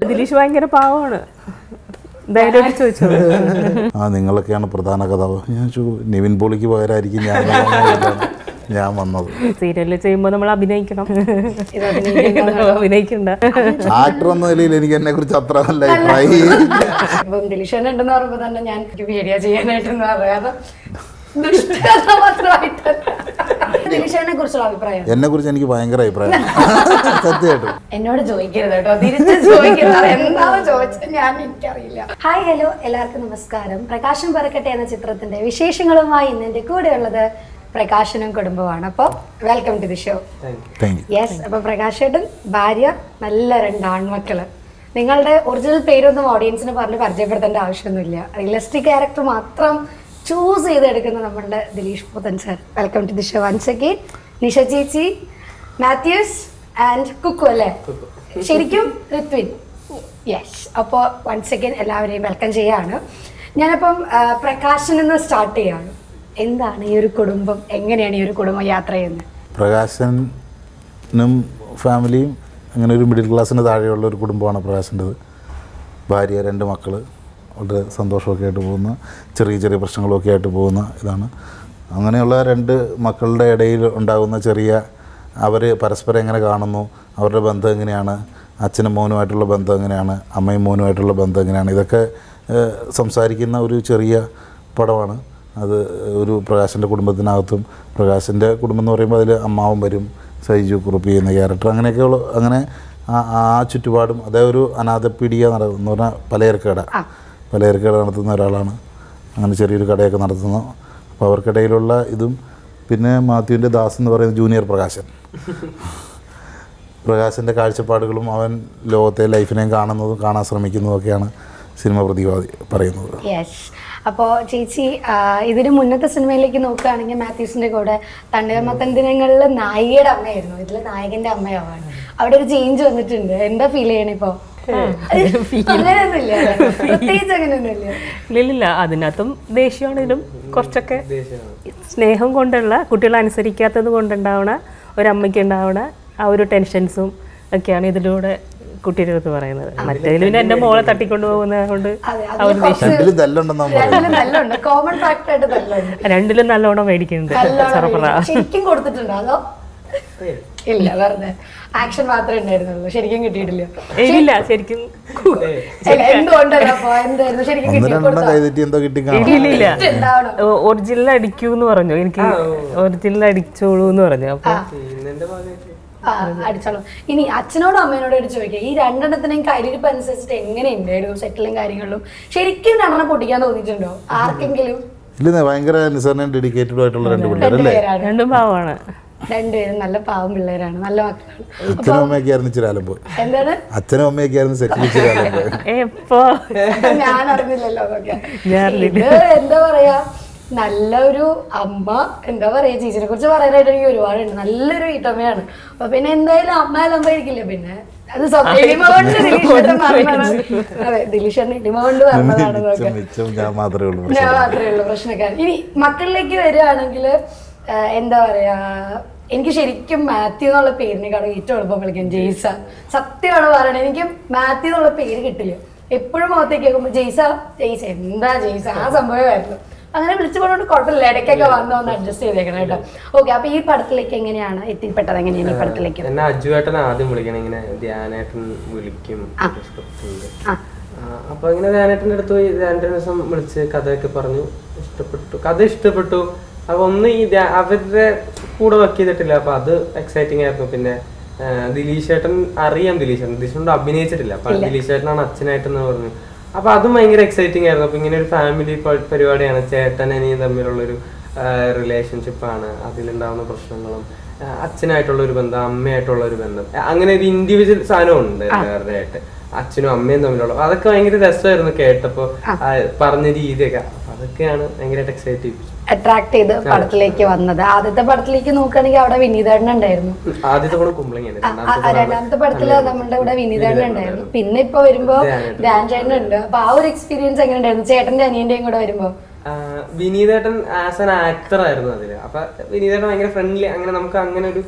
ദിലീഷ് ഭയങ്കര പാവമാണ് ധൈര്യമായിട്ട് ചോദിച്ചത് ആ നിങ്ങളൊക്കെയാണ് പ്രധാന കഥാപാത്രം ഞാൻ ചോ നിവിൻ പോളിക്ക് പകരമായിരിക്കും ഞാൻ വന്നതെന്നാണ് ഞാൻ വന്നത് സീരിയലിൽ ചെയ്യുമ്പോൾ നമ്മൾ അഭിനയിക്കണം ഇത് അഭിനയിക്കുന്ന അഭിനയിക്കണ്ട ആക്ടർ എന്ന നിലയിൽ എനിക്ക് എന്നെ കുറിച്ച് അത്ര നല്ല അഭിപ്രായം ഇപ്പം ദിലീഷൻ ഉണ്ടെന്ന് പറയുമ്പോ തന്നെ ഞാൻ വീഡിയോ ചെയ്യാനായിട്ടെന്ന് പറയാതെ ദുഷ്ടകഥാപാത്രമായിട്ട് ദിലീഷനെ കുറിച്ചുള്ള അഭിപ്രായം എന്നെ കുറിച്ച് എനിക്ക് ഭയങ്കര അഭിപ്രായം സത്യമായിട്ടും എന്നോട് ചോദിക്കരുത് കേട്ടോ തിരിച്ച് ചോദിക്കരുത് എന്താണെന്ന് ചോദിച്ചത് ഞാൻ എനിക്കറിയില്ല ഹായ് ഹലോ എല്ലാവർക്കും നമസ്കാരം പ്രകാശം പറക്കട്ടെ എന്ന ചിത്രത്തിന്റെ വിശേഷങ്ങളുമായി ഇന്ന് എൻ്റെ കൂടെയുള്ളത് പ്രകാശനും കുടുംബമാണ് അപ്പോൾ welcome to the show thank you yes അപ്പൊ പ്രകാശേട്ടൻ ഭാര്യ നല്ല രണ്ട് ആൺമക്കള് നിങ്ങളുടെ ഒറിജിനൽ പേരൊന്നും ഓഡിയൻസിന് പറഞ്ഞ് പരിചയപ്പെടുത്തേണ്ട ആവശ്യമൊന്നുമില്ല റിയലിസ്റ്റിക് ക്യാരക്ടർ മാത്രം ചൂസ് ചെയ്തെടുക്കുന്ന നമ്മളുടെ Dileesh Pothan sir welcome to the show once again Nisha ചേച്ചി മാത്യൂസ് ആൻഡ് കുക്കു അല്ലേ ശരിക്കും ഋത്വിൻ യെസ് അപ്പോൾ വൺസ് അഗെയിൻ എല്ലാവരെയും വെൽക്കം ചെയ്യാണ് ഞാനപ്പം ആ, പ്രകാശനിൽ നിന്ന് സ്റ്റാർട്ട് ചെയ്യാണ് എന്താണ് ഈ ഒരു കുടുംബം എങ്ങനെയാണ് ഈ ഒരു കുടുംബം യാത്ര ചെയ്യുന്നത് പ്രകാശനും ഫാമിലിയും അങ്ങനെ ഒരു മിഡിൽ ക്ലാസ്സിന് താഴെയുള്ള ഒരു കുടുംബമാണ് പ്രകാശൻ്റെത് ഭാര്യ രണ്ട് മക്കൾ വളരെ സന്തോഷമൊക്കെ ആയിട്ട് പോകുന്ന ചെറിയ ചെറിയ പ്രശ്നങ്ങളൊക്കെ ആയിട്ട് പോകുന്ന ഇതാണ് അങ്ങനെയുള്ള രണ്ട് മക്കളുടെ ഇടയിൽ ഉണ്ടാകുന്ന ചെറിയ അവർ പരസ്പരം എങ്ങനെ കാണുന്നു അവരുടെ ബന്ധം എങ്ങനെയാണ് അച്ഛനും മോനുമായിട്ടുള്ള ബന്ധം എങ്ങനെയാണ് അമ്മയും മോനുമായിട്ടുള്ള ബന്ധം എങ്ങനെയാണ് ഇതൊക്കെ ഏഹ്, സംസാരിക്കുന്ന ഒരു ചെറിയ പടമാണ് അത് ഒരു പ്രകാശിൻ്റെ കുടുംബത്തിനകത്തും പ്രകാശിൻ്റെ കുടുംബം എന്ന് പറയുമ്പോൾ അതിൽ അമ്മാവും വരും സൈജു കുറുപ്പ് ചെയ്യുന്ന ക്യാരക്ടർ അങ്ങനെയൊക്കെയുള്ള അങ്ങനെ ആ ആ ചുറ്റുപാടും അതേ ഒരു അനാഥപ്പീഡിക നട എന്ന് പറഞ്ഞാൽ പലചരക്കട പലചരക്കട നടത്തുന്ന ഒരാളാണ് അങ്ങനെ ചെറിയൊരു കടയൊക്കെ നടത്തുന്നു അപ്പോൾ അവർക്കിടയിലുള്ള ഇതും പിന്നെ മാത്യുവിൻ്റെ ദാസ് എന്ന് പറയുന്ന ജൂനിയർ പ്രകാശൻ പ്രകാശിൻ്റെ കാഴ്ചപ്പാടുകളും അവൻ ലോകത്തെ ലൈഫിനെയും കാണുന്നതും കാണാൻ ശ്രമിക്കുന്നതും ഒക്കെയാണ് സിനിമ പ്രതിപാദി പറയുന്നത് യെസ് അപ്പോൾ ചേച്ചി ആ, ഇതിന് മുന്നത്തെ സിനിമയിലേക്ക് നോക്കുകയാണെങ്കിൽ മാത്യൂസിന്റെ കൂടെ തണ്ണീർമത്തൻ നായികയുടെ അമ്മയായിരുന്നു ഇതിൽ നായകന്റെ അമ്മയാവാണ് അവിടെ ഒരു ചേഞ്ച് വന്നിട്ടുണ്ട് എന്താ ഫീൽ ചെയ്യണേ ഇപ്പോ അങ്ങനെയൊന്നുമില്ല പ്രത്യേകിച്ച് അങ്ങനെയൊന്നുമില്ല ഇല്ലില്ല അതിനകത്തും ദേഷ്യമാണെങ്കിലും കുറച്ചൊക്കെ സ്നേഹം കൊണ്ടുള്ള കുട്ടികളെ അനുസരിക്കാത്തത് കൊണ്ടുണ്ടാവണ ഒരമ്മയ്ക്ക് ഉണ്ടാവണ ആ ഒരു ടെൻഷൻസും ഒക്കെയാണ് ഇതിലൂടെ കുട്ടിയുടെ അടുത്ത് പറയുന്നത് മറ്റേതിൽ പിന്നെ എൻ്റെ മോളെ തട്ടിക്കൊണ്ടു പോകുന്നത് കൊണ്ട് അതെ ആ ഒരു ദേഷ്യം രണ്ടിലും തല്ലുണ്ടെന്നാ പറയുന്നത് രണ്ടിലും നല്ലുണ്ട് കോമൺ ഫാക്ടർ ആയിട്ട് നല്ലുണ്ട് രണ്ടിലും നല്ലോണം മേടിക്കുന്നുണ്ട് ചെറുപ്പറ നല്ലോണം ശരിക്കും കൊടുത്തിട്ടുണ്ടോ അതോ ഇല്ല വെറുതെ ആക്ഷൻ മാത്രമേ ഉണ്ടായിരുന്നുള്ളൂ ശരിക്കും കിട്ടിയിട്ടില്ല ഇല്ല ശരിക്കും അല്ല, എന്തുകൊണ്ടല്ലോ അപ്പൊ എന്തായിരുന്നു ശരിക്കും ഒന്ന് കിട്ടി രണ്ടെണ്ണം കൈതെറ്റി എന്തോ കിട്ടി കാണാം ഇല്ലില്ല ഉണ്ടാവണം ഒറിജിനൽ അടിക്കൂ എന്ന് പറഞ്ഞു എനിക്ക് ഒറിജിനൽ അടിച്ചോളൂ എന്ന് പറഞ്ഞു അപ്പൊ ആ അടിച്ചോളാം ഇനി അച്ഛനോടും അമ്മേനോടും എടുത്ത് ചോദിക്കാം ഈ രണ്ടെണ്ണത്തിനെയും കയ്യിലിരിപ്പ് അനുസരിച്ചിട്ട് എങ്ങനെ ഉണ്ടായിരുന്നു സെറ്റിലും കാര്യങ്ങളിലും ശരിക്കും രണ്ടെണ്ണം പൊട്ടിക്കാൻ തോന്നിയിട്ടുണ്ടോ ആർക്കെങ്കിലും ഇല്ലെന്നേ ഭയങ്കര നിസറിനെ ഡെഡിക്കേറ്റഡ് ആയിട്ടുള്ള രണ്ട് പിള്ളേരല്ലേ രണ്ടുപേരാണ് രണ്ടും പാവമാണ് രണ്ടുപേരും നല്ല പാവം പിള്ളേരാണ് നല്ല മക്കളാണ് അച്ഛനും അമ്മയൊക്കെ ആയിരുന്നു ഇച്ചിരി ആലം പോയി എന്താണ് അച്ഛനും അമ്മയൊക്കെ ആയിരുന്നു സെറ്റിൽ ഇച്ചിരി ആലം പോയി എപ്പോ ഞാൻ അറിഞ്ഞില്ലല്ലോ അതൊക്കെ ഞാൻ ഇത് എന്താ പറയാ നല്ലൊരു അമ്മ എന്താ പറയാ ചേച്ചിനെ കുറിച്ച് പറയാനായിട്ട് എനിക്ക് ഒരുപാടുണ്ട് നല്ലൊരു വീട്ടമ്മയാണ് അപ്പൊ പിന്നെ എന്തായാലും അമ്മ അലമ്പായിരിക്കില്ല പിന്നെ അത് സ്വന്തം എളിമ കൊണ്ട് ദിലീഷേട്ടൻ പറഞ്ഞതാണ് അതെ ദിലീഷേട്ടൻ എളിമ കൊണ്ട് പറഞ്ഞതാണ് മിച്ചം നോക്കെ മിച്ചം ഞാൻ മാത്രമേ ഉള്ളൂ ഞാൻ മാത്രമേ ഉള്ളൂ പ്രശ്നക്കാരൻ ഇനി മക്കളിലേക്ക് വരികയാണെങ്കിൽ എന്താ പറയാ എനിക്ക് ശരിക്കും മാത്യു എന്നുള്ള പേരിനെക്കാളും ഏറ്റവും എളുപ്പം വിളിക്കും ജെയ്സ സത്യമാണ് പറയണത് എനിക്ക് മാത്യു എന്നുള്ള പേര് കിട്ടില്ല എപ്പോഴും മുഖത്തേക്ക് കേൾക്കുമ്പോൾ ജെയ്സ ജെയ്സ എന്താ ജെയ്സ ആ സംഭവമായിരുന്നു അങ്ങനെ വിളിച്ചു കൊണ്ടുകൊണ്ട് കുഴപ്പമില്ല ഇടയ്ക്കൊക്കെ വന്ന് ഒന്ന് അഡ്ജസ്റ്റ് ചെയ്തേക്കണം കേട്ടോ ഓക്കെ അപ്പൊ ഈ പടത്തിലേക്ക് എങ്ങനെയാണ് എത്തിപ്പെട്ടത് എങ്ങനെയാണ് ഈ പടത്തിലേക്ക് എന്നെ അജുവേട്ടൻ ആദ്യം വിളിക്കണം ഇങ്ങനെ ധ്യാനേട്ടൻ വിളിക്കും സ്ക്രിപ്റ്റുണ്ട് ആ അപ്പൊ ഇങ്ങനെ ധ്യാനേട്ടൻ്റെ അടുത്ത് പോയി ധ്യാനേട്ടൻ ദിവസം വിളിച്ച് കഥയൊക്കെ പറഞ്ഞു ഇഷ്ടപ്പെട്ടു കഥ ഇഷ്ടപ്പെട്ടു അപ്പൊ ഒന്ന് ഈ ധ്യാ- അവരുടെ കൂടെ വർക്ക് ചെയ്തിട്ടില്ല അപ്പൊ അത് എക്സൈറ്റിംഗ് ആയിരുന്നു പിന്നെ ആ, ദിലീഷ് ചേട്ടൻ അറിയാം ദിലീഷ് ചേട്ടൻ ദിലീഷ് ചേട്ടൻ അഭിനയിച്ചിട്ടില്ല അപ്പൊ ദിലീഷ് ചേട്ടനാണ് അച്ഛനായിട്ടെന്ന് പറഞ്ഞു അപ്പൊ അതും ഭയങ്കര എക്സൈറ്റിംഗ് ആയിരുന്നു അപ്പൊ ഇങ്ങനെ ഒരു ഫാമിലി പരിപാടിയാണ് ചേട്ടൻ അനിയും തമ്മിലുള്ളൊരു റിലേഷൻഷിപ്പാണ് അതിലുണ്ടാവുന്ന പ്രശ്നങ്ങളും ആ, അച്ഛനായിട്ടുള്ള ഒരു ബന്ധം അമ്മയായിട്ടുള്ള ഒരു ബന്ധം ആ, അങ്ങനെ ഒരു ഇൻഡിവിജ്വൽ സാധനം ഉണ്ട് എല്ലാവരുടെ ആയിട്ട് അച്ഛനും അമ്മയും തമ്മിലുള്ള അതൊക്കെ ഭയങ്കര രസമായിരുന്നു കേട്ടപ്പോ ആ, പറഞ്ഞ രീതിയൊക്കെ അപ്പൊ അതൊക്കെയാണ് ഭയങ്കരമായിട്ട് എക്സൈറ്റ് ചെയ്യിപ്പിച്ചു അട്രാക്ട് ചെയ്ത് പടത്തിലേക്ക് വന്നത് ആദ്യത്തെ പടത്തിലേക്ക് നോക്കുകയാണെങ്കിൽ അവിടെ വിനീതേട്ടൻ ഉണ്ടായിരുന്നു ആദ്യത്തെ കൂടെ കുമ്പളങ്ങയാണ് ആ, ആ, രണ്ടാമത്തെ പടത്തില് നമ്മളുടെ ഇവിടെ വിനീതേട്ടൻ ഉണ്ടായിരുന്നു പിന്നെ ഇപ്പൊ വരുമ്പോ ധ്യാൻ ചേട്ടൻ ഉണ്ട് അപ്പൊ ആ ഒരു എക്സ്പീരിയൻസ് എങ്ങനെ ഉണ്ടായിരുന്നു ചേട്ടന്റെ അനിയന്റെയും കൂടെ വരുമ്പോ ആ, വിനീതേട്ടൻ ആസ് ആൻ ആക്ടർ ആയിരുന്നു അതില് അപ്പൊ വിനീതേട്ടൻ ഭയങ്കര ഫ്രണ്ട്ലി അങ്ങനെ നമുക്ക് അങ്ങനെ ഒരു ആ,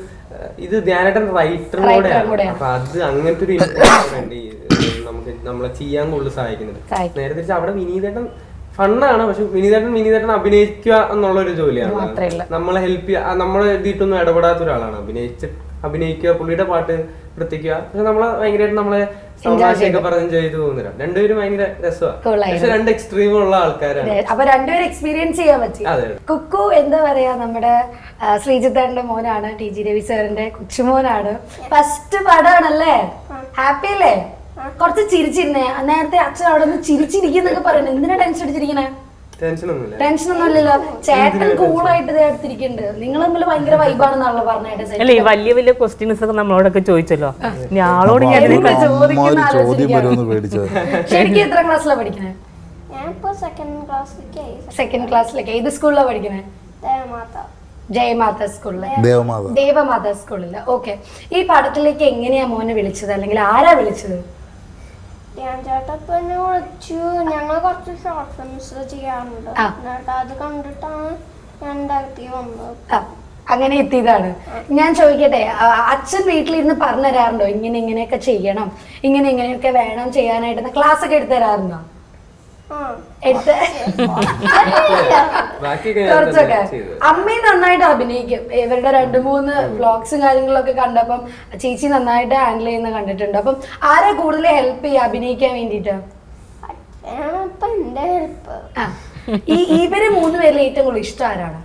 ഇത് ധ്യാനേട്ടൻ റൈറ്ററും Writer കൂടെയാണ് കൂടെയാണ്. അപ്പൊ അത് അങ്ങനത്തെ ഒരു ഇൻഫ്ലുവൻസ് ഈ ഏഹ്, നമുക്ക് നമ്മളെ ചെയ്യാൻ കൂടുതൽ സഹായിക്കുന്നുണ്ട് സഹായിക്കും. നേരെ തിരിച്ച് അവിടെ വിനീതേട്ടൻ ഫണ്ണാണ് പക്ഷെ വിനീതേട്ടൻ വിനീതേട്ടൻ അഭിനയിക്കുക എന്നുള്ള ഒരു ജോലിയാണ് മാത്രമേ ഉള്ളൂ. നമ്മളെ ഹെൽപ്പ് ചെയ്യുക നമ്മളെ ഇതിട്ടൊന്നും ഇടപെടാത്ത ഒരാളാണ് അഭിനയിച്ച് അഭിനയിക്കുക പുള്ളിയുടെ പാട്ട് വൃത്തിക്കുക പക്ഷെ നമ്മളെ ഭയങ്കരമായിട്ട് നമ്മളെ തമാശയൊക്കെ പറഞ്ഞ് ചെയ്തു പോകുന്നില്ല രണ്ടുപേരും ഭയങ്കര Cool രസമാണ് ആയിരുന്നു. പക്ഷെ രണ്ട് എക്സ്ട്രീം ഉള്ള ആൾക്കാരാണ് അപ്പൊ രണ്ടുപേരും എക്സ്പീരിയൻസ് ചെയ്യാൻ പറ്റി അതെ. കുക്കു എന്താ പറയാ നമ്മുടെ ആ, ശ്രീജിത്തേട്ടന്റെ മോനാണ് ടി ജി രവി സാറിന്റെ കൊച്ചുമോനാണ് ഫസ്റ്റ് പടാണല്ലേ ഹാപ്പി അല്ലേ കുറച്ച് ചിരിച്ചിരുന്നേ നേരത്തെ അച്ഛൻ അവിടെ നിന്ന് ചിരിച്ചിരിക്കുന്നൊക്കെ പറയുന്നത് എന്തിനാ ടെൻഷൻ അടിച്ചിരിക്കണേ ടെൻഷനൊന്നുമില്ല ടെൻഷൻ ഒന്നും ഇല്ലല്ലോ ചേട്ടൻ കൂളായിട്ട് ഇതേ അടുത്തിരിക്കുന്നുണ്ട് നിങ്ങൾ തമ്മിൽ ഭയങ്കര വൈബാണെന്നാണല്ലോ പറഞ്ഞായിട്ട് അല്ല ഈ വലിയ വലിയ ക്വസ്റ്റ്യൻസ് ഒക്കെ നമ്മളോടൊക്കെ ചോദിച്ചല്ലോ ഞാളോട് ഞാൻ എന്ത് ഇതിനെ ചോദിക്കുന്ന അമ്മാതിരി ചോദ്യം ആലോചിക്കാണ്. വരുമെന്ന് പേടിച്ചത് ശരിക്കും എത്ര ക്ലാസ്സിലാണ് പഠിക്കണേ ഞാനിപ്പോ സെക്കൻഡ് ക്ലാസ്സിലേക്ക് സെക്കൻഡ് ക്ലാസ്സിലേക്ക് ഏത് സ്കൂളിലാണ് പഠിക്കണേ ദേവമാത ജയമാത സ്കൂളില് ദേവമാത ദേവമാത സ്കൂളില് ഓക്കെ ഈ പടത്തിലേക്ക് എങ്ങനെയാ മോനെ വിളിച്ചത് അല്ലെങ്കിൽ ആരാ വിളിച്ചത് ധ്യാൻ ചേട്ടപ്പ എന്നെ വിളിച്ചു ഞങ്ങൾ കുറച്ച് ഷോർട്ട് ഫിലിംസ് ചെയ്യാറുണ്ട് ആ. എന്നിട്ട് അത് കണ്ടിട്ടാണ് ഞാൻ എൻ്റെ അകത്തേക്ക് വന്നത് ആ, അങ്ങനെ എത്തിയതാണ് ഞാൻ ചോദിക്കട്ടെ ആ, അച്ഛൻ വീട്ടിലിരുന്ന് പറഞ്ഞു തരാറുണ്ടോ ഇങ്ങനെ ഇങ്ങനെയൊക്കെ ചെയ്യണം ഇങ്ങനെ ഇങ്ങനെയൊക്കെ വേണം ചെയ്യാനായിട്ട് ക്ലാസ് ഒക്കെ എടുത്തു തരാറുണ്ടോ ആ എടുത്ത് ബാക്കിയൊക്കെ ഞാൻ കുറച്ചൊക്കെ തന്നെ ചെയ്തത്. അമ്മയും നന്നായിട്ട് അഭിനയിക്കും ഇവരുടെ രണ്ട് മൂന്ന് വ്ളോഗ്സും കാര്യങ്ങളൊക്കെ കണ്ടപ്പം ചേച്ചി നന്നായിട്ട് ഹാൻഡിൽ ചെയ്യുന്ന കണ്ടിട്ടുണ്ട് അപ്പം ആരാ കൂടുതൽ ഹെൽപ്പ് ചെയ്യുക അഭിനയിക്കാൻ വേണ്ടിയിട്ട് അച്ഛനാണ് ഇപ്പൊ എൻ്റെ ഹെൽപ്പ് ആ ഈ ഇവര് മൂന്ന് പേരിൽ ഏറ്റവും കൂടുതൽ ഇഷ്ടം ആരാണ്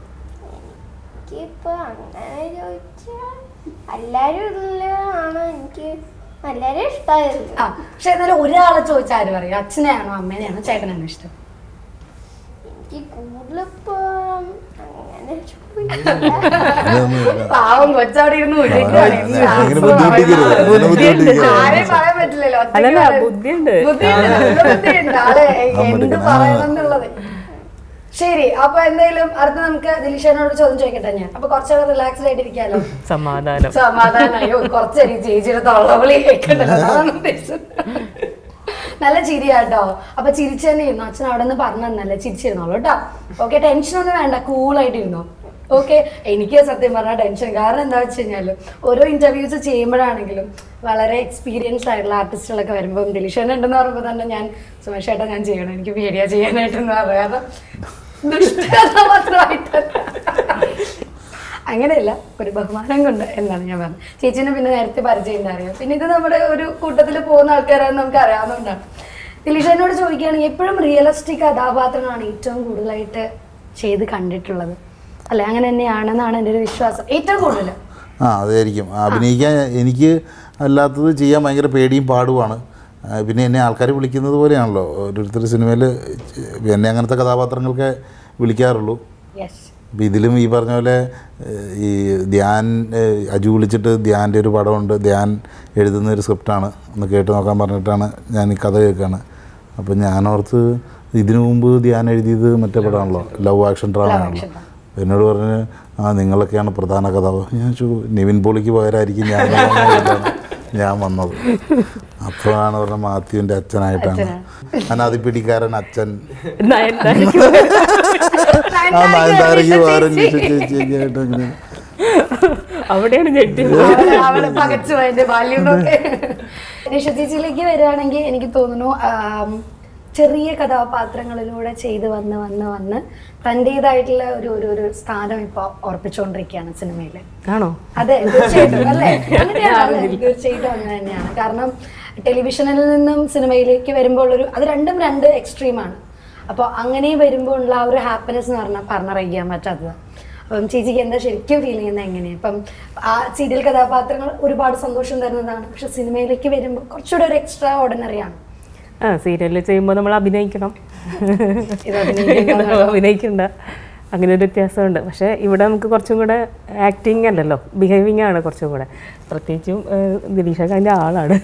എനിക്കിപ്പോ അങ്ങനെ ചോദിച്ചാൽ എല്ലാരും ഇതിലാണ് എനിക്ക് എല്ലാരും ഇഷ്ടമായിരുന്നു ആ പക്ഷെ എന്നാലും ഒരാളെ ചോദിച്ചാൽ ആര് പറയും അച്ഛനെയാണോ അമ്മേനെയാണോ ചേട്ടനാണോ ഇഷ്ടം എനിക്ക് കൂടുതലിപ്പോ അങ്ങനെ ചോദിക്കില്ല അതൊന്നുമില്ല. പാവം കൊച്ചവിടെ ഇരുന്ന് ഉരുകുവാണ്. എന്ത് അങ്ങനെ ആസ്വദം ബുദ്ധിമുട്ടിക്കരുത് ആണ്. അങ്ങനെ ബുദ്ധിമുട്ടിക്കരുത് ആരെയും പറയാൻ പറ്റില്ലല്ലോ ഒറ്റയ്ക്ക് അല്ലല്ല, പറയാൻ- ബുദ്ധിയുണ്ട്. ബുദ്ധിയുണ്ട്, നല്ല ബുദ്ധിയുണ്ട്. ആള് എന്ത് അമ്മടിക്കണം. പറയണം എന്നുള്ളത് ശരി അപ്പൊ എന്തായാലും അടുത്ത നമുക്ക് ദിലീഷനോട് ചോദ്യം ചോദിക്കട്ടെ ഞാൻ അപ്പൊ കുറച്ചുകൂടെ റിലാക്സ്ഡ് ആയിട്ടിരിക്കാലോ സമാധാനം സമാധാനായോ കുറച്ചരി ചേച്ചിയുടെ തൊള്ളവിളി കേൾക്കണ്ടല്ലോ അതാണ് ഉദ്ദേശിച്ചത് നല്ല ചിരിയാട്ടോ അപ്പൊ ചിരിച്ചു തന്നെ ഇരുന്നു അച്ഛൻ അവിടെ നിന്ന് പറഞ്ഞു തന്നല്ലേ ചിരിച്ചിരുന്നോളൂ കേട്ടോ ഓക്കെ ടെൻഷൻ ഒന്നും വേണ്ട കൂളായിട്ടിരുന്നു ഓക്കെ എനിക്ക് സത്യം പറഞ്ഞാൽ ടെൻഷൻ കാരണം എന്താ വെച്ച് കഴിഞ്ഞാൽ ഓരോ ഇന്റർവ്യൂസ് ചെയ്യുമ്പോഴാണെങ്കിലും വളരെ എക്സ്പീരിയൻസ്ഡ് ആയിട്ടുള്ള ആർട്ടിസ്റ്റുകളൊക്കെ വരുമ്പോൾ ദിലീഷൻ ഉണ്ടെന്ന് പറയുമ്പോൾ തന്നെ ഞാൻ സുമേഷ് ഏട്ടാ ഞാൻ ചെയ്യണം എനിക്ക് പേടിയാ ചെയ്യാനായിട്ടെന്ന് പറഞ്ഞു കാരണം ദുഷ്ടകഥാപാത്രമായിട്ട് അങ്ങനെയല്ല ഒരു ബഹുമാനം കൊണ്ട് എന്നാണ് ഞാൻ പറഞ്ഞത് ചേച്ചിനെ പിന്നെ നേരത്തെ പരിചയം അറിയാം പിന്നെ ഇത് നമ്മുടെ ഒരു കൂട്ടത്തിൽ പോകുന്ന ആൾക്കാരാണെന്ന് നമുക്ക് അറിയാവുന്നതുകൊണ്ടാണ് ദിലീഷനോട് ചോദിക്കുകയാണെങ്കിൽ എപ്പോഴും റിയലിസ്റ്റിക് കഥാപാത്രങ്ങളാണ് ഏറ്റവും കൂടുതലായിട്ട് ചെയ്ത് കണ്ടിട്ടുള്ളത് അല്ലെ അങ്ങനെ തന്നെയാണെന്നാണ് എൻ്റെ ഒരു വിശ്വാസം ഏറ്റവും കൂടുതൽ ആ അതായിരിക്കും അഭിനയിക്കാൻ എനിക്ക് അല്ലാത്തത് ചെയ്യാൻ ഭയങ്കര പേടിയും പാടുമാണ് ആ, പിന്നെ എന്നെ ആൾക്കാർ വിളിക്കുന്നത് പോലെയാണല്ലോ ഓരോരുത്തർ സിനിമയിൽ എന്നെ അങ്ങനത്തെ കഥാപാത്രങ്ങൾക്ക് വിളിക്കാറുള്ളൂ യെസ് അപ്പോൾ ഇതിലും ഈ പറഞ്ഞ പോലെ ഏഹ്, ഈ ധ്യാൻ ഏഹ്, അജു വിളിച്ചിട്ട് ധ്യാൻ്റെ ഒരു പടമുണ്ട് ധ്യാൻ എഴുതുന്ന ഒരു സ്ക്രിപ്റ്റാണ് ഒന്ന് കേട്ട് നോക്കാൻ പറഞ്ഞിട്ടാണ് ഞാൻ ഈ കഥ കേൾക്കുകയാണ് അപ്പോൾ ഞാനോർത്ത് ഇതിനു മുമ്പ് ധ്യാൻ എഴുതിയത് മറ്റേ പടമാണല്ലോ ലവ് ആക്ഷൻ ഡ്രാമയാണല്ലോ എന്നോട് പറഞ്ഞ് ആ നിങ്ങളൊക്കെയാണ് പ്രധാന കഥാപാത്രം ഞാൻ ചോ നിവിൻ പോളിക്ക് പകരമായിരിക്കും ഞാൻ വന്നതെന്ന് ഞാൻ വന്നത് അപ്പോഴാണ് പറഞ്ഞ മാത്യുവിൻ്റെ അച്ഛനായിട്ടാണ് അനാദിപ്പിടിക്കാരൻ അച്ഛൻ നയൻതാരയ്ക്ക് ആ നയൻതാരയ്ക്ക് പകരം ചേച്ചി ചേച്ചിയൊക്കെ ആയിട്ട് അങ്ങനെ അവിടെയാണ് ഞെട്ടി അവള് പകച്ചു അതിന്റെ ബാല്യം നോക്കെ നിഷ ചേച്ചിയിലേക്ക് വരികയാണെങ്കിൽ എനിക്ക് തോന്നുന്നു ആം, ചെറിയ കഥാപാത്രങ്ങളിലൂടെ ചെയ്ത് വന്ന് വന്ന് വന്ന് തൻ്റെതായിട്ടുള്ള ഒരു ഒരു ഒരു സ്ഥാനം ഇപ്പോൾ ഉറപ്പിച്ചുകൊണ്ടിരിക്കുകയാണ് സിനിമയിൽ ആണോ അതെ തീർച്ചയായിട്ടും അല്ലേ അങ്ങനെയാണ് അല്ലേ? തീർച്ചയായിട്ടും അങ്ങനെ തന്നെയാണ് കാരണം ടെലിവിഷനിൽ നിന്നും സിനിമയിലേക്ക് വരുമ്പോൾ ഒരു അത് രണ്ടും രണ്ട് എക്സ്ട്രീമാണ് അപ്പോൾ അങ്ങനെ വരുമ്പോൾ ഉള്ള ആ ഒരു ഹാപ്പിനെസ് എന്ന് പറഞ്ഞാൽ പറഞ്ഞറിയിക്കാൻ പറ്റാത്തത് അപ്പം ചേച്ചിക്ക് എന്താ ശരിക്കും ഫീൽ ചെയ്യുന്നത് എങ്ങനെയാണ് ഇപ്പം ആ സീരിയൽ കഥാപാത്രങ്ങൾ ഒരുപാട് സന്തോഷം തരുന്നതാണ് പക്ഷെ സിനിമയിലേക്ക് വരുമ്പോൾ കുറച്ചുകൂടെ ഒരു എക്സ്ട്രാ ഓർഡിനറി ആണ് ആ സീരിയലിൽ ചെയ്യുമ്പോൾ നമ്മൾ അഭിനയിക്കണം ഇത് അഭിനയിക്കുന്നത് അഭിനയിക്കണ്ട അങ്ങനെ ഒരു വ്യത്യാസമുണ്ട് പക്ഷേ ഇവിടെ നമുക്ക് കുറച്ചും കൂടെ ആക്ടിങ് അല്ലല്ലോ ബിഹേവിങ് ആണ് കുറച്ചും കൂടെ പ്രത്യേകിച്ചും ഏഹ്, ദിലീഷൊക്കെ അതിൻ്റെ ആളാണ്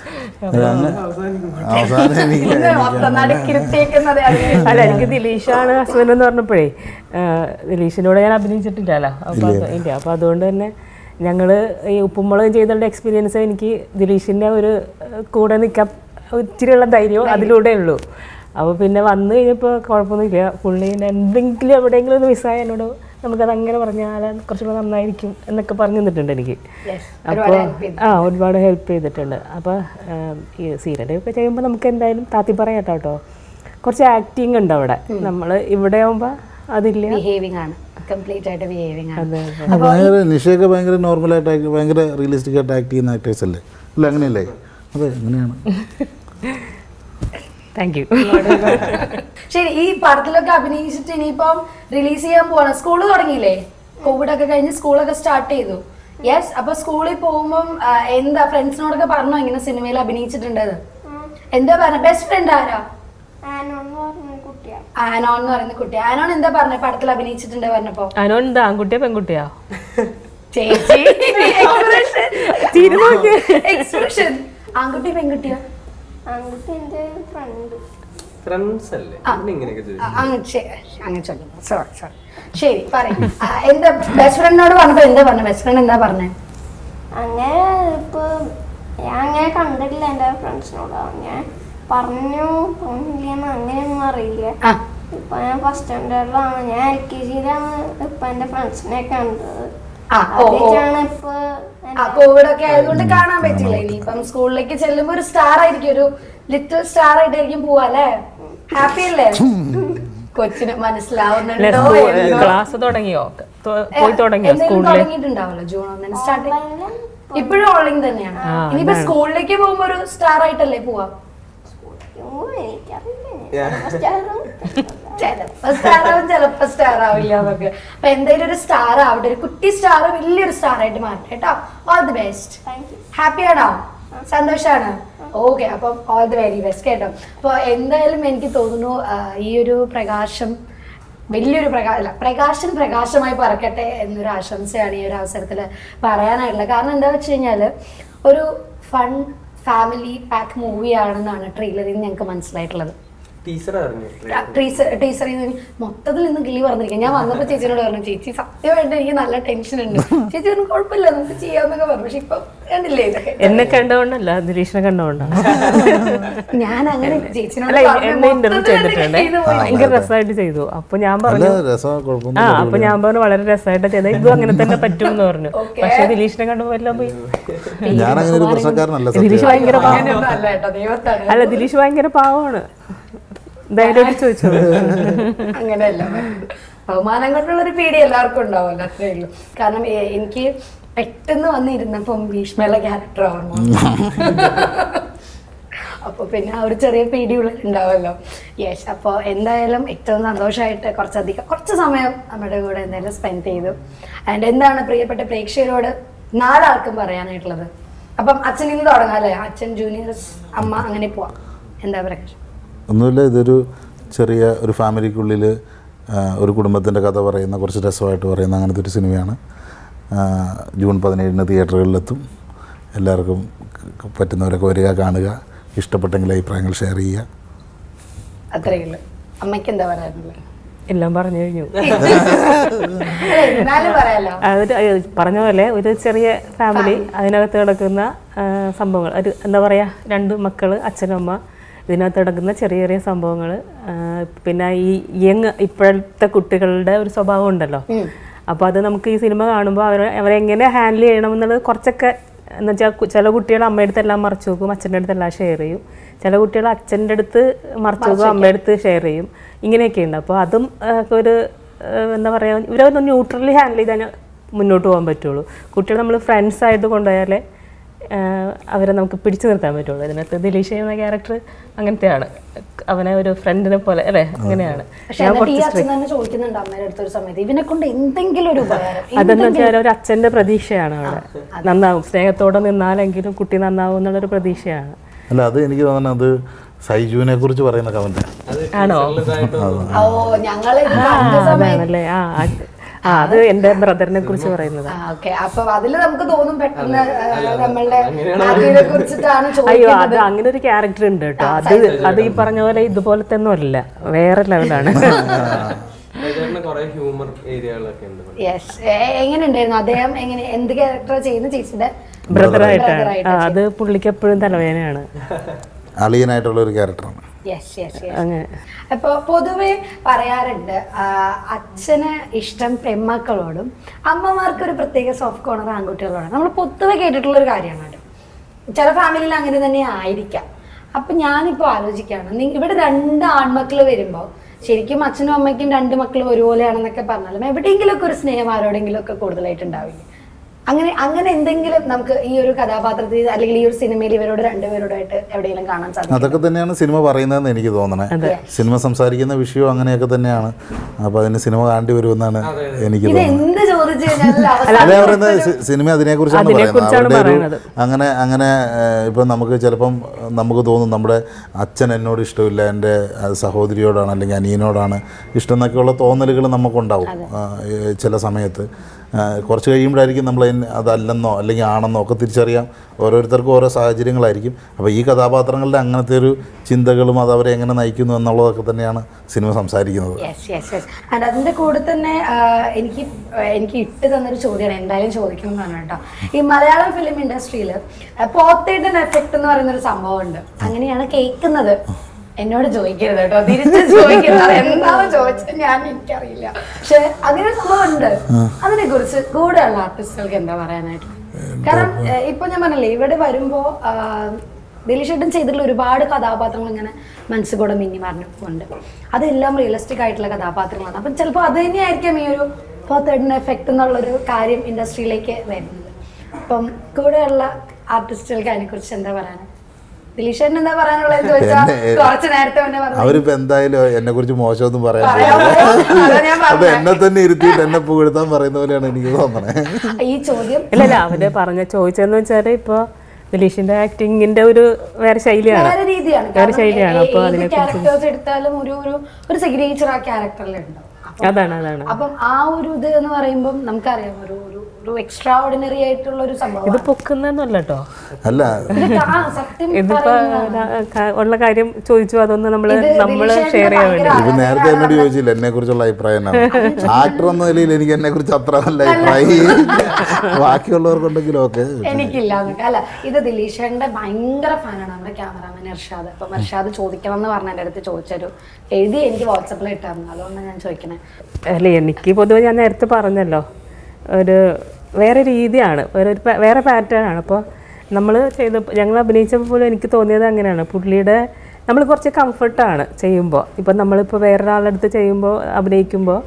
അവസാനം എനിക്ക് ഇത് മൊത്തം നടുക്കിരുത്തേക്കുന്നത് അല്ല എനിക്ക് ദിലീഷാണ് ഹസ്ബൻഡ് എന്ന് പറഞ്ഞപ്പോഴേ ഏഹ്, ദിലീഷിനോട് ഞാൻ അഭിനയിച്ചിട്ടില്ലല്ലോ അപ്പോൾ അത് ഇല്ല അപ്പോൾ അതുകൊണ്ട് തന്നെ ഞങ്ങൾ ഈ ഉപ്പുമുളക് ചെയ്തതിൻ്റെ എക്സ്പീരിയൻസ് എനിക്ക് ദിലീഷിൻ്റെ ഒരു ഏഹ്, കൂടെ നിൽക്കാൻ ഇച്ചിരിയുള്ള ധൈര്യം അതിലൂടെ ഉള്ളൂ അപ്പോൾ പിന്നെ വന്നു കഴിഞ്ഞപ്പോൾ കുഴപ്പമൊന്നുമില്ല പുള്ളി എന്തെങ്കിലും എവിടെയെങ്കിലും ഒന്ന് മിസ്സായ എന്നോട് നമുക്കത് അങ്ങനെ പറഞ്ഞാൽ കുറച്ചുകൂടെ നന്നായിരിക്കും എന്നൊക്കെ പറഞ്ഞു തന്നിട്ടുണ്ട് എനിക്ക് Yes, അപ്പോൾ ഒരുപാട് help ചെയ്തു. ആ ഒരുപാട് ഹെൽപ്പ് ചെയ്തിട്ടുണ്ട് അപ്പോൾ ഈ സീരിയലൊക്കെ ചെയ്യുമ്പോൾ നമുക്ക് എന്തായാലും താത്തി പറയാട്ടോ കേട്ടോ കുറച്ച് ആക്ടിങ് ഉണ്ട് അവിടെ നമ്മൾ ഇവിടെ ആകുമ്പോൾ അതില്ല ബിഹേവിംഗ് ആണ് കംപ്ലീറ്റ് ആയിട്ട് ബിഹേവിംഗ് ആണ് അതെ അത് ഭയങ്കര നിഷയൊക്കെ ഭയങ്കര നോർമലായിട്ട് ആക്ട് ഭയങ്കര റിയലിസ്റ്റിക് ആയിട്ട് ആക്ട് ചെയ്യുന്ന ആക്ടേഴ്സ് അല്ലേ അല്ല അങ്ങനെയല്ലേ അതെ അങ്ങനെയാണ് താങ്ക് യു ശരി ഈ പടത്തിലൊക്കെ അഭിനയിച്ചിട്ട് ഇനിയിപ്പം റിലീസ് ചെയ്യാൻ പോവാണ് സ്കൂള് തുടങ്ങിയില്ലേ കോവിഡ് ഒക്കെ കഴിഞ്ഞ് സ്കൂളൊക്കെ സ്റ്റാർട്ട് ചെയ്തു യെസ് അപ്പൊ സ്കൂളിൽ പോകുമ്പം ആ, എന്താ ഫ്രണ്ട്സിനോടൊക്കെ പറഞ്ഞോ ഇങ്ങനെ സിനിമയിൽ അഭിനയിച്ചിട്ടുണ്ടെന്ന് എന്താ പറഞ്ഞ ബെസ്റ്റ് ഫ്രണ്ട് ആരാ ആനോന്ന് പറഞ്ഞ കുട്ടിയാണ് ആനോൺ എന്ന് പറയുന്ന കുട്ടി ആനോൺ എന്താ പറഞ്ഞ പടത്തിൽ അഭിനയിച്ചിട്ടുണ്ട് പറഞ്ഞപ്പോ അതിനോ എന്താ ആൺകുട്ടിയോ പെൺകുട്ടിയോ ചേച്ചി എക്സ്പ്രഷൻ ആൺകുട്ടി പെൺകുട്ടിയോ ആൺകുട്ടി എൻ്റെ ഫ്രണ്ട് ഫ്രണ്ട്സ് അല്ലേ പിന്നെ ഇങ്ങനെയൊക്കെ ചോദിക്കും ആ, അങ്ങ് ശരി, അങ്ങ് ചൊല്ലും സോറി സോറി ശരി പറയും എന്താ ബെസ്റ്റ് ഫ്രണ്ടിനോട് പറഞ്ഞപ്പോ എന്താ പറഞ്ഞ ബെസ്റ്റ് ഫ്രണ്ട് എന്താ പറഞ്ഞേ അങ്ങനെ ഇപ്പൊ ഞാൻ അങ്ങനെ കണ്ടിട്ടില്ല എൻ്റെ ഫ്രണ്ട്സിനോട് അങ്ങനെ പറഞ്ഞു പറഞ്ഞില്ലെന്ന് അങ്ങനെയൊന്നും അറിയില്ല ആ ഇപ്പൊ ഞാൻ ഫസ്റ്റ് സ്റ്റാൻഡേർഡിലാണ് ഞാൻ എൽ കെ ജിയിലാണ് ഇപ്പൊ എൻ്റെ ഫ്രണ്ട്സിനെ കണ്ടത് ആ, ഓ, ഓ. ആദ്യമായിട്ടാണ് ഇപ്പൊ ആ കോവിഡ് ഒക്കെ ആയതുകൊണ്ട് കാണാൻ പറ്റില്ല ഇനിയിപ്പം സ്കൂളിലേക്ക് ചെല്ലുമ്പോ ഒരു സ്റ്റാർ ആയിരിക്കും ഒരു ലിറ്റിൽ സ്റ്റാർ ആയിട്ടായിരിക്കും പോവാ അല്ലേ ഹാപ്പി അല്ലേ കൊച്ചിന് മനസ്സിലാവുന്നുണ്ടോ എന്തോ? ക്ലാസ് തുടങ്ങിയോ തൊ- പോയി തുടങ്ങിയോ എന്തെങ്കിലും സ്കൂളിൽ തുടങ്ങിയിട്ടുണ്ടാവല്ലോ ജൂൺ ഒന്നിന് സ്റ്റാർട്ട് ഓൺലൈനിലും ഇപ്പോഴും ഓൺലൈൻ തന്നെയാണ് ആ, ഇനിയിപ്പോ അതാണ്. സ്കൂളിലേക്ക് പോകുമ്പോ ഒരു സ്റ്റാർ ആയിട്ടല്ലേ പോവാ ഒന്നും എനിക്കറിയില്ല ഞാൻ first ആയിരുന്നു. ചിലപ്പോ സ്റ്റാർ ആവും ചിലപ്പോ സ്റ്റാർ ആവില്ല എന്നൊക്കെ അപ്പൊ എന്തായാലും ഒരു സ്റ്റാർ ആവട്ടെ ഒരു കുട്ടി സ്റ്റാർ വലിയൊരു സ്റ്റാർ ആയിട്ട് മാറട്ടെ കേട്ടോ all the best Thank you. Happy ആണോ സന്തോഷാണ് ഓക്കെ അപ്പം ഓൾ ദി വെരി ബെസ്റ്റ് കേട്ടോ അപ്പോൾ എന്തായാലും എനിക്ക് തോന്നുന്നു ആ, ഈ ഒരു പ്രകാശം വലിയൊരു പ്രകാശ അല്ല പ്രകാശം പ്രകാശമായി പറക്കട്ടെ എന്നൊരു ആശംസയാണ് ഈ ഒരു അവസരത്തിൽ പറയാനായിട്ടുള്ളത് കാരണം എന്താ വെച്ച് കഴിഞ്ഞാൽ ഒരു ഫൺ ഫാമിലി പാക്ക് മൂവിയാണെന്നാണ് ട്രെയിലറിൽ നിന്ന് ഞങ്ങൾക്ക് മനസ്സിലായിട്ടുള്ളത് ടീച്ചർ അറിഞ്ഞു ടീച്ചർ ടീച്ചറിൽ നിന്ന് മൊത്തത്തിൽ നിന്ന് കിളി പറഞ്ഞിരിക്കുക ഞാൻ വന്നപ്പോൾ ചേച്ചിനോട് പറഞ്ഞു ചേച്ചി സത്യമായിട്ട് എനിക്ക് നല്ല ടെൻഷൻ ഉണ്ട് ചേച്ചി പറഞ്ഞു കുഴപ്പമില്ല നമുക്ക് ചെയ്യാമെന്നൊക്കെ പറഞ്ഞു പക്ഷെ ഇപ്പം കണ്ടില്ലേ ഇതൊക്കെ എന്നെ കണ്ടുകൊണ്ടല്ല ദിലീഷിനെ കണ്ടുകൊണ്ടാണ് ഞാൻ അങ്ങനെ ചേച്ചിനോട് അല്ല പറഞ്ഞു, എന്നെ ഇന്റർവ്യൂ മൊത്തത്തിൽ ചെയ്തിട്ടുണ്ട് എന്നെ ചെയ്തു പോയി. ഭയങ്കര രസമായിട്ട് ചെയ്തു അപ്പൊ ഞാൻ നല്ല പറഞ്ഞു രസം ആ കുഴപ്പമൊന്നും അപ്പൊ ഞാൻ പറഞ്ഞു വളരെ രസമായിട്ട് ചെയ്തത് ഇതും അങ്ങനെ തന്നെ പറ്റും എന്ന് പറഞ്ഞു Okay. പക്ഷെ ദിലീഷിനെ കണ്ടപ്പോ എല്ലാം പോയി ഞാൻ അങ്ങനെ ഒരു പ്രശ്നക്കാരനല്ല ദിലീഷ് സത്യം ഭയങ്കര പാവം അങ്ങനെയൊന്നും അല്ല കേട്ടോ ദൈവത്താണ് അല്ല ദിലീഷ് ഭയങ്കര പാവമാണ് ധൈര്യമായിട്ട് ചോദിച്ചു അങ്ങനെയല്ല ബഹുമാനം കൊണ്ടുള്ള ഒരു പേടി എല്ലാവർക്കും ഉണ്ടാവുമല്ലോ അത്രേ ഉള്ളൂ കാരണം എ- എനിക്ക് പെട്ടെന്ന് വന്നിരുന്നപ്പം ഭീഷ്മയുടെ ക്യാരക്ടർ ഓർമ്മ വന്നു. അപ്പൊ പിന്നെ ആ ഒരു ചെറിയ പേടി ഉള്ളിൽ ഉണ്ടാവുമല്ലോ യെസ് അപ്പോൾ എന്തായാലും ഏറ്റവും സന്തോഷമായിട്ട് കുറച്ചധികം കുറച്ച് സമയം നമ്മുടെ കൂടെ എന്തായാലും സ്പെൻഡ് ചെയ്തു ആൻഡ് എന്താണ് പ്രിയപ്പെട്ട പ്രേക്ഷകരോട് നാലാൾക്കും പറയാനായിട്ടുള്ളത് അപ്പം അച്ഛൻ ഇന്ന് തുടങ്ങാം അല്ലേ അച്ഛൻ ജൂനിയേഴ്സ് അമ്മ അങ്ങനെ പോവാം എന്താ പ്രകാശ് ഒന്നുമില്ല ഇതൊരു ചെറിയ ഒരു ഫാമിലിക്കുള്ളിൽ ഒരു കുടുംബത്തിൻ്റെ കഥ പറയുന്ന കുറച്ച് രസമായിട്ട് പറയുന്ന അങ്ങനത്തെ ഒരു സിനിമയാണ് ആ, ജൂൺ പതിനേഴിന് തിയേറ്ററുകളിലെത്തും എല്ലാവർക്കും ക- പറ്റുന്നവരൊക്കെ വരിക കാണുക ഇഷ്ടപ്പെട്ടെങ്കിൽ അഭിപ്രായങ്ങൾ ഷെയർ ചെയ്യുക അത്രയേ ഉള്ളൂ അമ്മയ്ക്ക് എന്താ പറയാനുള്ളത് എല്ലാം പറഞ്ഞു കഴിഞ്ഞു അല്ല, എന്നാലും പറയാലോ അതൊരു അഹ് പറഞ്ഞ പോലെ ഒരു ചെറിയ ഫാമിലി അതിനകത്ത് കിടക്കുന്ന ആ, സംഭവങ്ങൾ ഒരു എന്താ പറയുക രണ്ട് മക്കൾ അച്ഛനും അമ്മ ഇതിനകത്ത് കിടക്കുന്ന ചെറിയ ചെറിയ സംഭവങ്ങൾ പിന്നെ ഈ യങ് ഇപ്പോഴത്തെ കുട്ടികളുടെ ഒരു സ്വഭാവം ഉണ്ടല്ലോ അപ്പോൾ അത് നമുക്ക് ഈ സിനിമ കാണുമ്പോൾ അവർ അവരെങ്ങനെ ഹാൻഡിൽ ചെയ്യണം എന്നുള്ളത് കുറച്ചൊക്കെ എന്ന് വെച്ചാൽ ചില കുട്ടികൾ അമ്മയുടെ അടുത്തെല്ലാം മറച്ചു വെക്കും അച്ഛൻ്റെ അടുത്തെല്ലാം ഷെയർ ചെയ്യും ചില കുട്ടികൾ അച്ഛൻ്റെ അടുത്ത് മറച്ചു വെക്കും അമ്മയുടെ അടുത്ത് ഷെയർ ചെയ്യും ഇങ്ങനെയൊക്കെ ഉണ്ട് അപ്പോൾ അതും ആ, ഒരു ആ, എന്താ പറയുക ഇവരൊന്ന് ന്യൂട്രലി ഹാൻഡിൽ ചെയ്താൽ മുന്നോട്ട് പോകാൻ പറ്റുള്ളൂ കുട്ടികൾ നമ്മൾ ഫ്രണ്ട്സ് ആയിട്ട് കൊണ്ടുപോയാലേ ആ, അവരെ നമുക്ക് പിടിച്ചു നിർത്താൻ പറ്റുള്ളൂ ഇതിനകത്ത് ദിലീഷ് ചെയ്യുന്ന ക്യാരക്ടർ അങ്ങനത്തെയാണ് അവനെ ഒരു ഫ്രണ്ടിനെ പോലെ അല്ലേ അങ്ങനെയാണ് പക്ഷെ എന്നിട്ട് ഈ അച്ഛൻ തന്നെ ചോദിക്കുന്നുണ്ട് അമ്മയുടെ അടുത്തൊരു സമയത്ത് ഇവനെ കൊണ്ട് എന്തെങ്കിലും ഒരു ഉപകാരം അതെന്ന് വെച്ചാൽ ഒരു അച്ഛൻ്റെ പ്രതീക്ഷയാണ് അവിടെ നന്നാവും സ്നേഹത്തോടെ നിന്നാലെങ്കിലും കുട്ടി നന്നാവും എന്നുള്ളൊരു പ്രതീക്ഷയാണ് അല്ല അത് എനിക്ക് തോന്നുന്നത് സൈജുവിനെ കുറിച്ച് പറയുന്ന കമന്റ് ആണോ ഓ ഞങ്ങള് ഇത് കണ്ട സമയത്ത് അതാണല്ലേ ആ ആ- ആ അത് എൻ്റെ ബ്രദറിനെ കുറിച്ച് പറയുന്നത് ആ ഓക്കെ അപ്പൊ അതില് നമുക്ക് തോന്നും പെട്ടെന്ന് ആ, നമ്മളുടെ മാത്യുവിനെ കുറിച്ചിട്ടാണ് അയ്യോ ചോദിക്കുന്നത് അത് അങ്ങനെ ഒരു ക്യാരക്ടർ ഉണ്ട് കേട്ടോ അത് അത് ഈ പറഞ്ഞ പോലെ ഇതുപോലത്തെ ഒന്നും അല്ല വേറെ ലെവലാണ് പ്രചാരണ കുറെ ഹ്യൂമർ ഏരിയകളൊക്കെ ഉണ്ട് യെസ് എങ്ങനെ ഉണ്ടായിരുന്നു അദ്ദേഹം എങ്ങനെ എന്ത് ക്യാരക്ടർ ചെയ്യുന്ന ചേച്ചിയുടെ ബ്രദറായിട്ടാണ് ആ അത് പുള്ളിക്ക് എപ്പോഴും തലവേദനയാണ് അളിയനായിട്ടുള്ള ഒരു ക്യാരക്ടറാണ് യെസ് യെസ് യെസ് അങ്ങനെ അപ്പോൾ പൊതുവെ പറയാറുണ്ട് ആ, അച്ഛന് ഇഷ്ടം പെമ്മക്കളോടും അമ്മമാർക്ക് ഒരു പ്രത്യേക സോഫ്റ്റ് കോർണർ ആൺകുട്ടികളോടാണ് നമ്മൾ പൊതുവെ കേട്ടിട്ടുള്ള ഒരു കാര്യമാണ് അത് ചില ഫാമിലിയിൽ അങ്ങനെ തന്നെ ആയിരിക്കാം അപ്പം ഞാനിപ്പോൾ ആലോചിക്കുകയാണ് നി- ഇവിടെ രണ്ട് ആൺമക്കൾ വരുമ്പോൾ ശരിക്കും അച്ഛനും അമ്മയ്ക്കും രണ്ട് മക്കളും ഒരുപോലെയാണെന്നൊക്കെ പറഞ്ഞാലും എവിടെയെങ്കിലുമൊക്കെ ഒരു സ്നേഹം ആരോടെങ്കിലും ഒക്കെ കൂടുതലായിട്ട് ഉണ്ടാവില്ല അങ്ങനെ അങ്ങനെ എന്തെങ്കിലും നമുക്ക് ഈ ഒരു കഥാപാത്രത്തിൽ അല്ലെങ്കിൽ ഈ ഒരു സിനിമയിൽ ഇവരോട് രണ്ടുപേരോടായിട്ട് എവിടെയെങ്കിലും കാണാൻ സാധിക്കും അതൊക്കെ തന്നെയാണ് സിനിമ പറയുന്നതെന്ന് എനിക്ക് തോന്നണേ സിനിമ സംസാരിക്കുന്ന വിഷയവും അങ്ങനെയൊക്കെ തന്നെയാണ് അപ്പോൾ അതിന് സിനിമ കാണേണ്ടി വരുമെന്നാണ് എനിക്ക് ഇത് തോന്നുന്നത് എന്ത് ചോദിച്ചു കഴിഞ്ഞാൽ അവസാനം അല്ല പറയുന്നത് സി- സിനിമ അതിനെക്കുറിച്ചാണ് പറയുന്നത് അതിനെക്കുറിച്ചാണ് അവരുടെ ഒരു പറയണത്. അങ്ങനെ അങ്ങനെ ഏഹ്, ഇപ്പം നമുക്ക് ചിലപ്പം നമുക്ക് തോന്നും നമ്മുടെ അച്ഛൻ എന്നോട് ഇഷ്ടമില്ല എൻ്റെ അഹ്, സഹോദരിയോടാണ് അല്ലെങ്കിൽ അനിയനോടാണ് ഇഷ്ടം എന്നൊക്കെയുള്ള തോന്നലുകൾ നമുക്കുണ്ടാവും ആ, ഏഹ്, ചില സമയത്ത് ആ, കുറച്ച് കഴിയുമ്പോഴായിരിക്കും നമ്മൾ അതിന് അതല്ലെന്നോ അല്ലെങ്കിൽ ആണെന്നോ ഒക്കെ തിരിച്ചറിയാം ഓരോരുത്തർക്കും ഓരോ സാഹചര്യങ്ങളായിരിക്കും അപ്പോൾ ഈ കഥാപാത്രങ്ങളുടെ അങ്ങനത്തെ ഒരു ചിന്തകളും അത് അവരെ എങ്ങനെ നയിക്കുന്നു എന്നുള്ളതൊക്കെ തന്നെയാണ് സിനിമ സംസാരിക്കുന്നത് യെസ് യെസ് യെസ് ആൻഡ് അതിന്റെ കൂടെ തന്നെ ആ, എനിക്ക് ആ, എനിക്ക് ഇട്ട് തന്നൊരു ചോദ്യമാണ് എന്തായാലും ചോദിക്കണം എന്നാണ് കേട്ടോ ഈ മലയാളം ഫിലിം ഇൻഡസ്ട്രിയിൽ പോത്തേട്ടൻ എഫക്ട് എന്ന് പറയുന്ന ഒരു സംഭവം ഉണ്ട് അങ്ങനെയാണ് കേൾക്കുന്നത് എന്നോട് ചോദിക്കരുത് കേട്ടോ തിരിച്ച് ചോദിക്കുന്നത് എന്താണെന്ന് ചോദിച്ചത് ഞാൻ എനിക്കറിയില്ല പക്ഷെ അങ്ങനെ ഒരു സംഭവം ഉണ്ട് അതിനെ കുറിച്ച് കൂടെയുള്ള ആർട്ടിസ്റ്റുകൾക്ക് എന്താ പറയാനായിട്ട് കാരണം ഏഹ്, ഇപ്പൊ ഞാൻ പറഞ്ഞില്ലേ ഇവിടെ വരുമ്പോ ആ, ദിലീഷേട്ടൻ ചെയ്തിട്ടുള്ള ഒരുപാട് കഥാപാത്രങ്ങൾ ഇങ്ങനെ മനസ്സിൽ കൂടെ മിന്നി മറിഞ്ഞുകൊണ്ട് അതെല്ലാം റിയലിസ്റ്റിക് ആയിട്ടുള്ള കഥാപാത്രങ്ങളാണ് അപ്പം ചിലപ്പോൾ അത് തന്നെയായിരിക്കും ഈ ഒരു തേർഡ് എഫക്റ്റ് എന്നുള്ളൊരു കാര്യം ഇൻഡസ്ട്രിയിലേക്ക് വരുന്നത് അപ്പം കൂടെയുള്ള ആർട്ടിസ്റ്റുകൾക്ക് അതിനെക്കുറിച്ച് എന്താ പറയാൻ ദിലീഷേട്ടൻ എന്താ പറയാനുള്ളത് ചോദിച്ചാൽ എന്നെ- കുറച്ച് നേരത്തെ തന്നെ പറഞ്ഞു അവരിപ്പോൾ എന്തായാലും എന്നെ കുറിച്ച് മോശമൊന്നും പറയാൻ പറയാൻ പോകുന്നില്ല അതാ ഞാൻ അത് പറഞ്ഞത്. എന്നെ തന്നെ ഇരുത്തിയിട്ട് എന്നെ പുകഴ്ത്താൻ പറയുന്ന പോലെയാണ് എനിക്ക് തോന്നണേ ഈ ചോദ്യം ഇല്ല ഇല്ല അവര് പറഞ്ഞ ചോദിച്ചതെന്ന് വെച്ചാൽ ഇപ്പോൾ ദിലീഷിന്റെ ആക്ടിങ്ങിന്റെ ഒരു വേറെ ശൈലിയാണ് വേറെ രീതിയാണ് വേറെ ശൈലിയാണ് അപ്പോൾ ഏത് അതിനെ ക്യാരക്ടേഴ്സ് എടുത്താലും ഒരു ഒരു ഒരു സിഗ്നേച്ചർ ആ ക്യാരക്ടറിൽ ഉണ്ടാവും അപ്പം- അതാണ് അതാണ് അപ്പം ആ ഒരു ഇത് എന്ന് പറയുമ്പോൾ നമുക്കറിയാം ഒരു ഒരു ഒരു എക്സ്ട്രാ ഓർഡിനറി ആയിട്ടുള്ള ഒരു സംഭവം ഇത് പൊക്കുന്നൊന്നല്ല കേട്ടോ അല്ല ഇത് കാ- ആ, സത്യം ഇതിപ്പോ പറയുന്നതാണ്. ക- ഉള്ള കാര്യം ചോദിച്ചു അതൊന്ന് നമ്മള് ഇത് നമ്മള് ദിലീഷേട്ടന് ഷെയർ ചെയ്യാൻ വേണ്ടി ഭയങ്കര ഇപ്പൊ നേരത്തെ എന്നോട് ചോദിച്ചില്ല എന്നെ കുറിച്ചുള്ള അഭിപ്രായം എന്നാണ് ആക്ടർ എന്ന നിലയിൽ എനിക്ക് എന്നെ കുറിച്ച് അത്ര നല്ല അഭിപ്രായം ബാക്കിയുള്ളവർക്കുണ്ടെങ്കിലും ഒക്കെ എനിക്കില്ല എന്നൊക്കെ. അല്ല ഇത് ദിലീഷേന്റെ ഭയങ്കര ഫാനാണ് നമ്മുടെ ക്യാമറാമാൻ ഇർഷാദ് അപ്പം ഇർഷാദ് ചോദിക്കണം എന്ന് പറഞ്ഞ എൻ്റെ അടുത്ത് ചോദിച്ചൊരു എഴുതി എനിക്ക് വാട്സപ്പിൽ ഇട്ടായിരുന്നു അതുകൊണ്ടാണ് ഞാൻ ചോദിക്കണേ അല്ല എനിക്ക് പൊതുവെ ഞാൻ നേരത്തെ പറഞ്ഞല്ലോ ഒരു വേറെ രീതിയാണ് ഒരു ഒരു പ- വേറെ പാറ്റേൺ ആണ് അപ്പോൾ നമ്മൾ ചെയ്ത ഞങ്ങൾ അഭിനയിച്ചപ്പോൾ പോലും എനിക്ക് തോന്നിയത് അങ്ങനെയാണ് പുള്ളിയുടെ നമ്മൾ കുറച്ച് കംഫർട്ടാണ് ചെയ്യുമ്പോൾ ഇപ്പം നമ്മളിപ്പോൾ വേറൊരാളുടെ അടുത്ത് ചെയ്യുമ്പോൾ അഭിനയിക്കുമ്പോൾ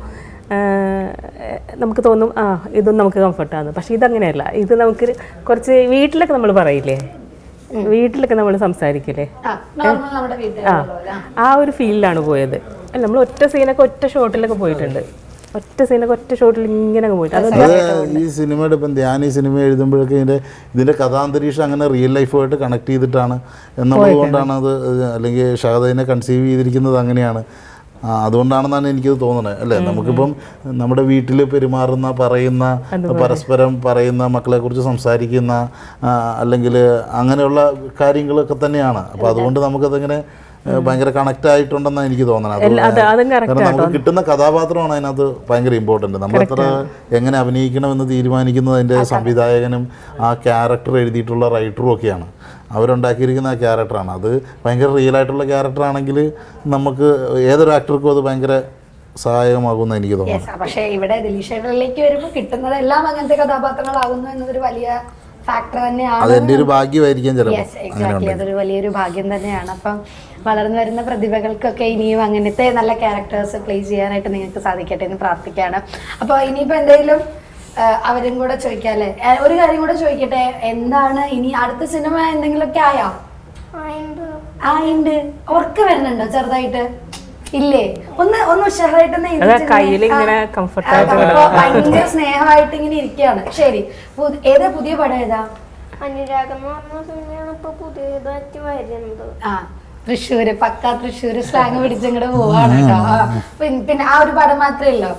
നമുക്ക് തോന്നും ആ ഇതും നമുക്ക് കംഫർട്ടാണ് പക്ഷേ ഇതങ്ങനെയല്ല ഇത് നമുക്ക് കുറച്ച് വീട്ടിലൊക്കെ നമ്മൾ പറയില്ലേ വീട്ടിലൊക്കെ നമ്മൾ സംസാരിക്കില്ലേ ആ നോർമൽ നമ്മുടെ വീട്ടിലുള്ള പോലെ ആ. ആ ഒരു ഫീലിലാണ് പോയത് അല്ല നമ്മൾ ഒറ്റ സീനൊക്കെ ഒറ്റ ഷോട്ടിലൊക്കെ പോയിട്ടുണ്ട് ഒറ്റ സീനൊക്കെ ഒറ്റ ഷോട്ടിൽ ഇങ്ങനെ അങ്ങ് പോയിട്ട് അത് അത് ഈ സിനിമയുടെ ഇപ്പം ധ്യാൻ ഈ സിനിമ എഴുതുമ്പോഴൊക്കെ ഇതിൻ്റെ ഇതിൻ്റെ കഥാന്തരീക്ഷം അങ്ങനെ റിയൽ ലൈഫുമായിട്ട് കണക്ട് ചെയ്തിട്ടാണ് എന്നുള്ളത് കൊണ്ടാണ് അത് അല്ലെങ്കിൽ ഷഹദൈനെ കൺസീവ് ചെയ്തിരിക്കുന്നത് അങ്ങനെയാണ് ആ, അതുകൊണ്ടാണെന്നാണ് എനിക്കത് തോന്നുന്നത് അല്ലേ നമുക്കിപ്പം നമ്മുടെ വീട്ടിൽ പെരുമാറുന്ന പറയുന്ന പരസ്പരം പറയുന്ന മക്കളെക്കുറിച്ച് സംസാരിക്കുന്ന അല്ലെങ്കിൽ അങ്ങനെയുള്ള കാര്യങ്ങളൊക്കെ തന്നെയാണ് അപ്പോൾ അതുകൊണ്ട് നമുക്കതിങ്ങനെ ഏ, ഭയങ്കര കണക്ട് ആയിട്ടുണ്ടെന്നാണ് എനിക്ക് തോന്നണത് എല്ലാ- അത് അതും correct കാരണം നമുക്ക് കിട്ടുന്ന കഥാപാത്രമാണ് അതിനകത്ത് ഭയങ്കര ഇമ്പോർട്ടൻ്റ് നമ്മൾ എത്ര എങ്ങനെ അഭിനയിക്കണമെന്ന് തീരുമാനിക്കുന്നത് അതിൻ്റെ സംവിധായകനും ആ ക്യാരക്ടർ എഴുതിയിട്ടുള്ള റൈറ്ററും ഒക്കെയാണ് അവരുണ്ടാക്കിയിരിക്കുന്ന ആ ക്യാരക്ടറാണ് അത് ഭയങ്കര റിയൽ ആയിട്ടുള്ള ക്യാരക്ടർ ആണെങ്കിൽ നമുക്ക് ഏതൊരു ആക്ടർക്കും അത് ഭയങ്കര സഹായകമാകുമെന്ന് എനിക്ക് തോന്നുന്നു യെസ് പക്ഷേ ഇവിടെ ദിലീഷേട്ടനിലേക്ക് വരുമ്പോൾ കിട്ടുന്നത് എല്ലാം അങ്ങനത്തെ കഥാപാത്രങ്ങളാകുന്നു എന്നതൊരു വലിയ ഫാക്ടർ തന്നെയാണ് അത് എൻ്റെ ഒരു ഭാഗ്യമായിരിക്കാം ചിലപ്പോൾ യെസ് എക്സാക്ട്ലി അതൊരു വലിയൊരു ഭാഗ്യം തന്നെയാണ് അപ്പം വളർന്നു വരുന്ന പ്രതിഭകൾക്കൊക്കെ ഇനിയും അങ്ങനത്തെ നല്ല ക്യാരക്ടേഴ്സ് പ്ലേ ചെയ്യാനായിട്ട് നിങ്ങൾക്ക് സാധിക്കട്ടെ എന്ന് പ്രാർത്ഥിക്കുകയാണ് അപ്പോൾ ഇനിയിപ്പോൾ എന്തെങ്കിലും ആ, അവരും കൂടെ ചോദിക്കാല്ലേ ആ, ഒരു കാര്യം കൂടെ ചോദിക്കട്ടെ എന്താണ് ഇനി അടുത്ത സിനിമ എന്തെങ്കിലുമൊക്കെ ആയോ അതിൻ്റെ ആ ഉണ്ട് ഉറക്കം വരുന്നുണ്ടോ ചെറുതായിട്ട് ഇല്ലേ ഒന്ന് ഒന്ന് ഉഷാറായിട്ടൊന്ന് അതാ എഴുന്നേറ്റ് കയ്യിൽ ഇരുന്നേ. ഇങ്ങനെ ആ, comfort ആ, ആയിട്ട് അപ്പൊ ഭയങ്കര സ്നേഹമായിട്ട് ഇങ്ങനെ ഇരിക്കുകയാണ് ശരി പുതി- ഏതാ പുതിയ പടം ഏതാ അനുരാഗം എന്ന് പറഞ്ഞ സിനിമയാണ് ഇപ്പൊ പുതിയതായിട്ട് വരുന്നത് ആ തൃശ്ശൂര് പക്ക തൃശ്ശൂര് സ്ലാങ് പിടിച്ചിങ്ങോട്ട് പോവാണ് കേട്ടോ ആ, പിൻ- പിന്നെ ആ ഒരു പടം മാത്രമേ ഉള്ളൂ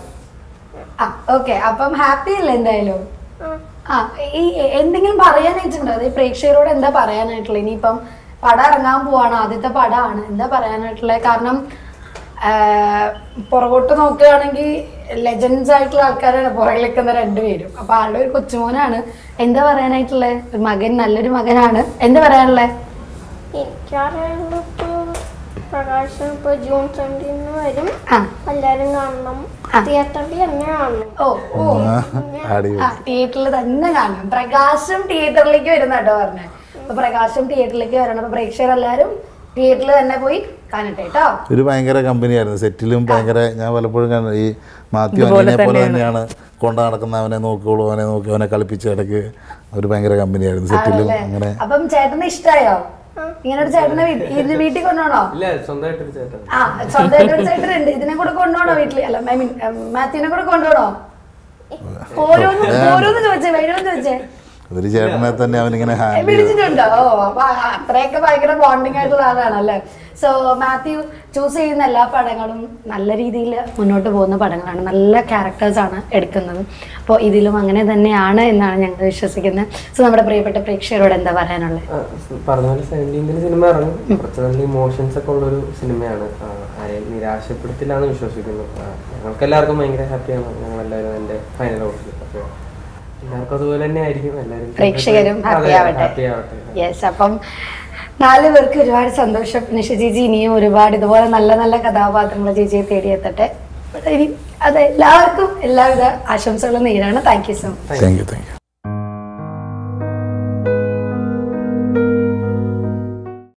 ആ ഓക്കെ അപ്പം ഹാപ്പി അല്ലേ എന്തായാലും ആ ഈ എന്തെങ്കിലും പറയാനായിട്ടുണ്ടോ അത് ഈ പ്രേക്ഷകരോട് എന്താ പറയാനായിട്ടുള്ളത് ഇനിയിപ്പം പടം ഇറങ്ങാൻ പോവാണ് ആദ്യത്തെ പടമാണ് എന്താ പറയാനായിട്ടുള്ളത് കാരണം ആ, പുറകോട്ട് നോക്കുകയാണെങ്കിൽ ലെജൻസ് ആയിട്ടുള്ള ആൾക്കാരാണ് പുറകിൽ നിൽക്കുന്ന രണ്ടുപേരും അപ്പൊ ആളുടെ ഒരു കൊച്ചുമോനാണ് എന്താ പറയാനായിട്ടുള്ളത് ഒരു മകൻ നല്ലൊരു മകനാണ് എന്താ പറയാനുള്ളത് എനിക്കറിയാനുള്ള ഇപ്പൊ പ്രകാശം ഇപ്പൊ ജൂൺ സെവൻറ്റീന് വരും ആ എല്ലാരും കാണണം തിയേറ്ററിൽ തന്നെ കാണണം ഓ ഓ അടിപൊളി ആ തിയേറ്ററിൽ തന്നെ കാണണം പ്രകാശം തിയേറ്ററിലേക്ക് വരുന്ന കേട്ടോ പറഞ്ഞത് അപ്പൊ പ്രകാശം തിയേറ്ററിലേക്ക് വരണം അപ്പൊ പ്രേക്ഷകരെല്ലാരും തിയേറ്ററിൽ തന്നെ പോയി കാണട്ടെ കേട്ടോ ഒരു ഭയങ്കര കമ്പനിയായിരുന്നു സെറ്റിലും ഭയങ്കര ഞാൻ പലപ്പോഴും കാണും ഈ മാത്യു അനിയനെ പോലെ തന്നെയാണ് കൊണ്ട നടക്കുന്ന അവനെ നോക്കിക്കോളൂ അവനെ നോക്കി അവനെ കളിപ്പിച്ച് ഇടയ്ക്ക് ഒരു ഭയങ്കര കമ്പനിയായിരുന്നു സെറ്റിലും അങ്ങനെ അപ്പം ചേട്ടന് ഇഷ്ടായോ ഇങ്ങനെ ഒരു ചേട്ടനെ വീ- ഇത് വീട്ടിൽ കൊണ്ടുപോകണോ ഇല്ല സ്വന്തമായിട്ടൊരു ചേട്ടൻ ആ സ്വന്തമായിട്ട് ഒരു ചേട്ടനുണ്ട് ഇതിനെ കൂടെ കൊണ്ടുപോകണോ വീട്ടിൽ അല്ല ഐ മീൻ മാത്യുവിനെ കൂടെ കൊണ്ടുപോകണോ ഓരോന്ന് ഓരോന്ന് ചോദിച്ചേ വേണമെന്ന് ചോദിച്ചേ ഒരു ചേട്ടനെ തന്നെ അവനിങ്ങനെ ഹാൻഡിൽ ചെയ്തു വിളിച്ചിട്ടുണ്ടോ ഓ അപ്പൊ അത്രയൊക്കെ ഭയങ്കര ബോണ്ടിങ് ആയിട്ടുള്ള ആളാണ് അല്ലേ സോ മാത്യു ചൂസ് ചെയ്യുന്ന എല്ലാ പടങ്ങളും നല്ല രീതിയിൽ മുന്നോട്ട് പോകുന്ന പടങ്ങളാണ് നല്ല ക്യാരക്ടേഴ്സ് ആണ് എടുക്കുന്നത് അപ്പോൾ ഇതിലും അങ്ങനെ തന്നെയാണ് എന്നാണ് ഞങ്ങൾ വിശ്വസിക്കുന്നത് സോ നമ്മുടെ പ്രിയപ്പെട്ട പ്രേക്ഷകരോട് എന്താ പറയാനുള്ളത് ആ, പറഞ്ഞ പോലെ സെവൻറ്റീൻത്തിന് സിനിമ ഇറങ്ങും കുറച്ച് നല്ല ഇമോഷൻസ് ഒക്കെ ഉള്ളൊരു സിനിമയാണ് ആ, ആരെയും നിരാശപ്പെടുത്തില്ല എന്ന് വിശ്വസിക്കുന്നു ആ, ഞങ്ങൾക്ക് എല്ലാവർക്കും ഭയങ്കര ഹാപ്പിയാണ് ഞങ്ങൾ എല്ലാവരും എൻ്റെ ഫൈനൽ ഓഫീസിൽ അപ്പോൾ എല്ലാവർക്കും അതുപോലെ തന്നെ ആയിരിക്കും എല്ലാവരും പ്രേക്ഷകരും happy ആവട്ടെ. ഹാപ്പി ആവട്ടെ യെസ് അപ്പം നാല് പേർക്ക് ഒരുപാട് സന്തോഷം നിഷ ചേച്ചി ഇനിയും ഒരുപാട് ഇതുപോലെ നല്ല നല്ല കഥാപാത്രങ്ങൾ ചേച്ചിയെ തേടിയെത്തട്ടെ ഇനി അത് എല്ലാവർക്കും എല്ലാവിധ ആശംസകളും നേരാണ് thank you so much thank you thank U